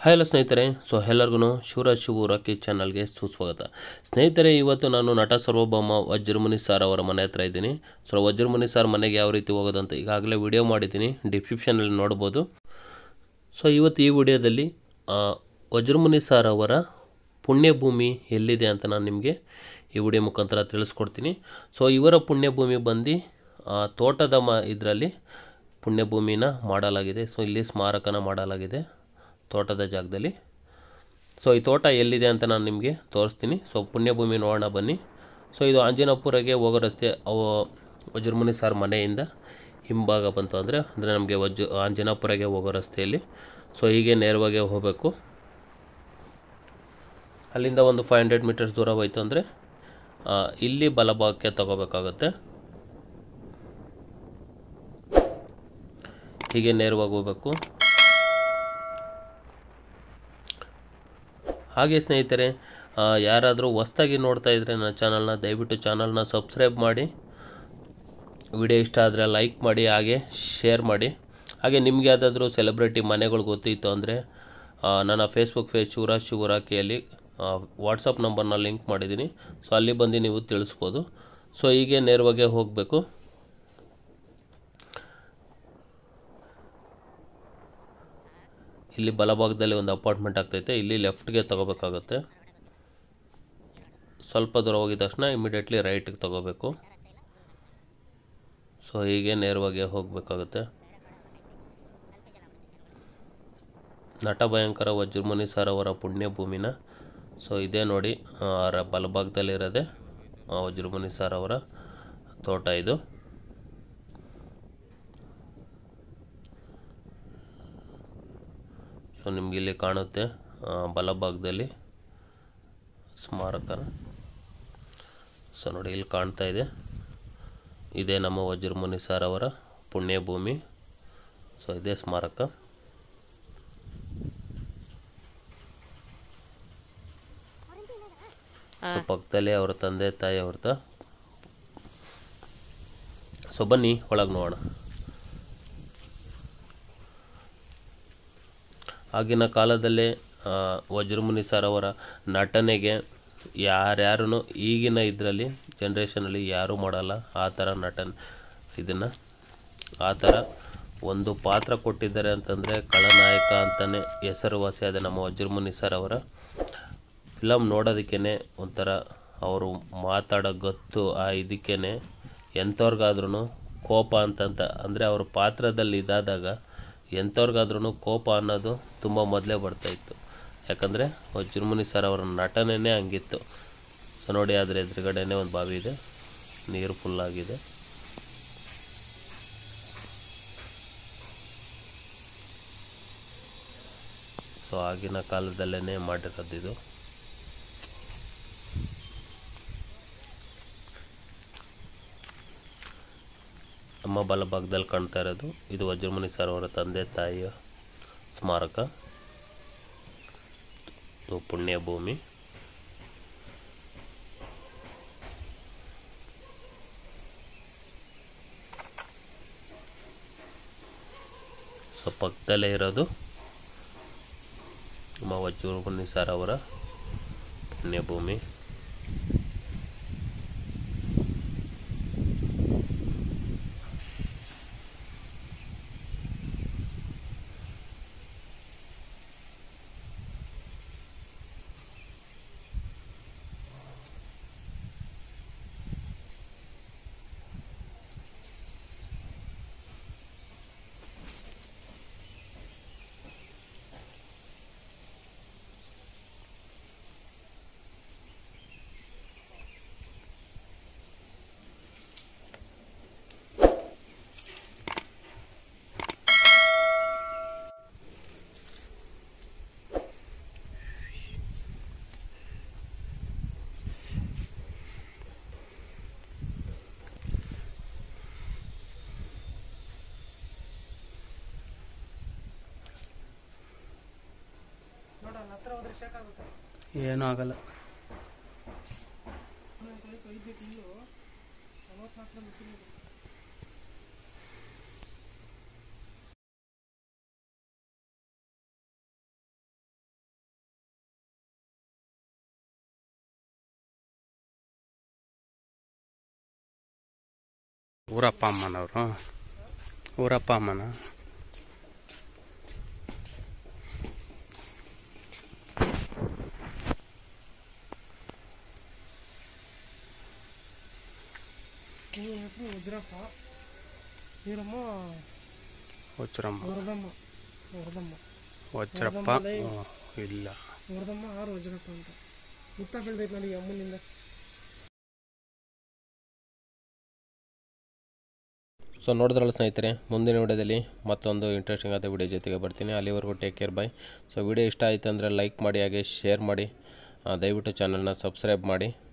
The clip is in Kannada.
ಹಾಯ್ ಹಲೋ ಸ್ನೇಹಿತರೆ ಸೊ ಎಲ್ಲರಿಗೂ ಶಿವರಾಜ್ ಶಿವರಾಕಿ ಚಾನಲ್ಗೆ ಸುಸ್ವಾಗತ ಸ್ನೇಹಿತರೆ ಇವತ್ತು ನಾನು ನಟ ಸರ್ವಭೌಮ ವಜ್ರಮುನಿ ಸರ್ ಅವರ ಮನೆ ಹತ್ರ ಇದ್ದೀನಿ ಸೊ ವಜ್ರಮುನಿ ಸರ್ ಮನೆಗೆ ಯಾವ ರೀತಿ ಹೋಗೋದಂತ ಈಗಾಗಲೇ ವಿಡಿಯೋ ಮಾಡಿದ್ದೀನಿ ಡಿಸ್ಕ್ರಿಪ್ಷನಲ್ಲಿ ನೋಡ್ಬೋದು ಸೊ ಇವತ್ತು ಈ ವಿಡಿಯೋದಲ್ಲಿ ಆ, ವಜ್ರಮುನಿ ಸರ್ ಅವರ ಪುಣ್ಯಭೂಮಿ ಎಲ್ಲಿದೆ ಅಂತ ನಾನು ನಿಮಗೆ ಈ ವಿಡಿಯೋ ಮುಖಾಂತರ ತಿಳಿಸ್ಕೊಡ್ತೀನಿ ಸೊ ಇವರ ಪುಣ್ಯಭೂಮಿ ಬಂದು ಆ, ತೋಟದ ಮ ಇದರಲ್ಲಿ ಪುಣ್ಯಭೂಮಿನ ಮಾಡಲಾಗಿದೆ ಸೊ ಇಲ್ಲಿ ಸ್ಮಾರಕನ ಮಾಡಲಾಗಿದೆ ತೋಟದ ಜಾಗದಲ್ಲಿ ಸೊ ಈ ತೋಟ ಎಲ್ಲಿದೆ ಅಂತ ನಾನು ನಿಮಗೆ ತೋರಿಸ್ತೀನಿ ಸೊ ಪುಣ್ಯಭೂಮಿ ನೋಡೋಣ ಬನ್ನಿ ಸೊ ಇದು ಆಂಜನಪುರಗೆ ಹೋಗೋ ರಸ್ತೆ ಅವು ವಜ್ರಮುನಿ ಸರ್ ಮನೆಯಿಂದ ಹಿಂಭಾಗ ಬಂತು ಅಂದರೆ ಅಂದರೆ ನಮಗೆ ವಜ್ರ ಆಂಜನಪುರಗೆ ಹೋಗೋ ರಸ್ತೆಯಲ್ಲಿ ಸೊ ಹೀಗೆ ನೇರವಾಗಿ ಹೋಗಬೇಕು ಅಲ್ಲಿಂದ ಒಂದು ಫೈವ್ ಹಂಡ್ರೆಡ್ ಮೀಟರ್ಸ್ ದೂರ ಹೋಯ್ತು ಅಂದರೆ ಇಲ್ಲಿ ಬಲಭಾಗಕ್ಕೆ ತಗೋಬೇಕಾಗುತ್ತೆ ಹೀಗೆ ನೇರವಾಗಿ ಹೋಗಬೇಕು ಹಾಗೆ ಸ್ನೇಹಿತರೆ ಆ, ಯಾರಾದರೂ ಹೊಸ್ದಾಗಿ ನೋಡ್ತಾ ಇದ್ದರೆ ನನ್ನ ಚಾನಲ್ನ ದಯವಿಟ್ಟು ಚಾನಲ್ನ ಸಬ್ಸ್ಕ್ರೈಬ್ ಮಾಡಿ ವಿಡಿಯೋ ಇಷ್ಟ ಆದರೆ ಲೈಕ್ ಮಾಡಿ ಹಾಗೆ ಶೇರ್ ಮಾಡಿ ಹಾಗೆ ನಿಮಗೆ ಯಾವುದಾದ್ರೂ ಸೆಲೆಬ್ರಿಟಿ ಮನೆಗಳು ಗೊತ್ತಿತ್ತು ಅಂದರೆ ನನ್ನ ಫೇಸ್ಬುಕ್ ಪೇಜ್ ಶಿವರಾಜ್ ಶಿವರಾಕಿಯಲ್ಲಿ ವಾಟ್ಸಪ್ ನಂಬರ್ನ ಲಿಂಕ್ ಮಾಡಿದ್ದೀನಿ ಸೊ ಅಲ್ಲಿ ಬಂದು ನೀವು ತಿಳಿಸ್ಬೋದು ಸೊ ಹೀಗೆ ನೇರವಾಗಿ ಹೋಗಬೇಕು ಇಲ್ಲಿ ಬಲಭಾಗದಲ್ಲಿ ಒಂದು ಅಪಾರ್ಟ್ಮೆಂಟ್ ಆಗ್ತೈತೆ ಇಲ್ಲಿ ಲೆಫ್ಟ್ಗೆ ತಗೋಬೇಕಾಗುತ್ತೆ ಸ್ವಲ್ಪ ದೂರ ಹೋಗಿದ ತಕ್ಷಣ ಇಮಿಡಿಯೇಟ್ಲಿ ರೈಟಿಗೆ ತಗೋಬೇಕು ಸೊ ಹೀಗೆ ನೇರವಾಗಿ ಹೋಗಬೇಕಾಗುತ್ತೆ ನಟ ಭಯಂಕರ ವಜ್ರಮುನಿ ಸರ್ ಅವರ ಪುಣ್ಯಭೂಮಿನ ಸೊ ಇದೇ ನೋಡಿ ಆ, ರ- ಬಲಭಾಗದಲ್ಲಿರೋದೆ ಆ, ವಜ್ರಮುನಿ ಸರ್ ಅವರ ತೋಟ ಇದು ಸೊ ನಿಮ್ಗೆ ಇಲ್ಲಿ ಕಾಣುತ್ತೆ ಆ, ಬಲಭಾಗದಲ್ಲಿ ಸ್ಮಾರಕ ಸೊ ನೋಡಿ ಇಲ್ಲಿ ಕಾಣ್ತಾ ಇದೆ ಇದೇ ನಮ್ಮ ವಜ್ರಮುನಿ ಸರ್ ಅವರ ಪುಣ್ಯಭೂಮಿ ಸೊ ಇದೇ ಸ್ಮಾರಕ ಸೊ ಪಕ್ಕದಲ್ಲಿ ಅವರ ತಂದೆ ತಾಯಿ ಅವ್ರದ್ದು ಸೊ ಬನ್ನಿ ಒಳಗೆ ನೋಡೋಣ ಆಗಿನ ಕಾಲದಲ್ಲೇ ಆ, ವಜ್ರಮುನಿ ಸರ್ ಅವರ ನಟನೆಗೆ ಯಾರ್ಯಾರು ಈಗಿನ ಇದರಲ್ಲಿ ಜನ್ರೇಷನಲ್ಲಿ ಯಾರೂ ಮಾಡಲ್ಲ ಆ ಥರ ನಟನೆ ಇದನ್ನು ಆ ಥರ ಒಂದು ಪಾತ್ರ ಕೊಟ್ಟಿದ್ದಾರೆ ಅಂತಂದರೆ ಖಳನಾಯಕ ಅಂತಲೇ ಹೆಸರುವಾಸಿಯಾದ ನಮ್ಮ ವಜ್ರಮುನಿ ಸರ್ ಅವರ ಫಿಲಮ್ ನೋಡೋದಕ್ಕೇ ಒಂಥರ ಅವರು ಮಾತಾಡೋ ಗತ್ತು ಆ ಇದಕ್ಕೇ ಎಂಥವ್ರಿಗಾದ್ರೂ ಕೋಪ ಅಂತಂತ ಅಂದರೆ ಅವ್ರ ಪಾತ್ರದಲ್ಲಿ ಇದಾದಾಗ ಎಂಥವ್ರಿಗಾದ್ರೂ ಕೋಪ ಅನ್ನೋದು ತುಂಬ ಮೊದಲೇ ಬರ್ತಾಯಿತ್ತು ಯಾಕಂದರೆ ವಜ್ರಮುನಿ ಸರ್ ಅವರ ನಟನೆನೇ ಹಂಗಿತ್ತು ಸೊ ನೋಡಿ ಅದರ ಎದುರುಗಡೆನೇ ಒಂದು ಬಾವಿ ಇದೆ ನೀರು ಫುಲ್ಲಾಗಿದೆ ಸೊ ಆಗಿನ ಕಾಲದಲ್ಲೇ ಮಾಡಿರೋದು ಇದು ನಮ್ಮ ಬಲಭಾಗದಲ್ಲಿ ಕಾಣ್ತಾ ಇರೋದು ಇದು ವಜ್ರಮುನಿ ಸರ್ ಅವರ ತಂದೆ ತಾಯಿಯ ಸ್ಮಾರಕ ಇದು ಪುಣ್ಯ ಭೂಮಿ ಸೊ ಪಕ್ಕದಲ್ಲೇ ಇರೋದು ನಮ್ಮ ವಜ್ರಮುನಿ ಸರ್ ಅವರ ಪುಣ್ಯಭೂಮಿ ಏನೂ ಆಗಲ್ಲ ಊರಪ್ಪ ಅಮ್ಮನವರು ಊರಪ್ಪ ಅಮ್ಮನ ಇವ್ರ ಹೆಸರು ವಜ್ರಪ್ಪ ಇವರಮ್ಮ ವಜ್ರಮ್ಮ ವರದಮ್ಮ ವರದಮ್ಮ ವಜ್ರಪ್ಪ ಹ್ಮ್, ಇಲ್ಲ ವರದಮ್ಮ ಆರು ವಜ್ರಪ್ಪ ಅಂತ ಮುತ್ತ ಬೆಳ್ದೈತೆ ನನಗೆ ಅಮ್ಮನಿಂದ ಸೊ ನೋಡಿದ್ರಲ್ಲ ಸ್ನೇಹಿತರೆ ಮುಂದಿನ ವಿಡಿಯೋದಲ್ಲಿ ಮತ್ತೊಂದು ಇಂಟ್ರೆಸ್ಟಿಂಗ್ ಆದ ವಿಡಿಯೋ ಜೊತೆಗೆ ಬರ್ತೀನಿ ಅಲ್ಲಿವರೆಗೂ take care bye so video ಇಷ್ಟ ಆಯಿತು ಅಂದರೆ ಲೈಕ್ ಮಾಡಿ ಹಾಗೆ ಶೇರ್ ಮಾಡಿ ಆ, ದಯವಿಟ್ಟು ಚಾನಲ್ನ ಸಬ್ಸ್ಕ್ರೈಬ್ ಮಾಡಿ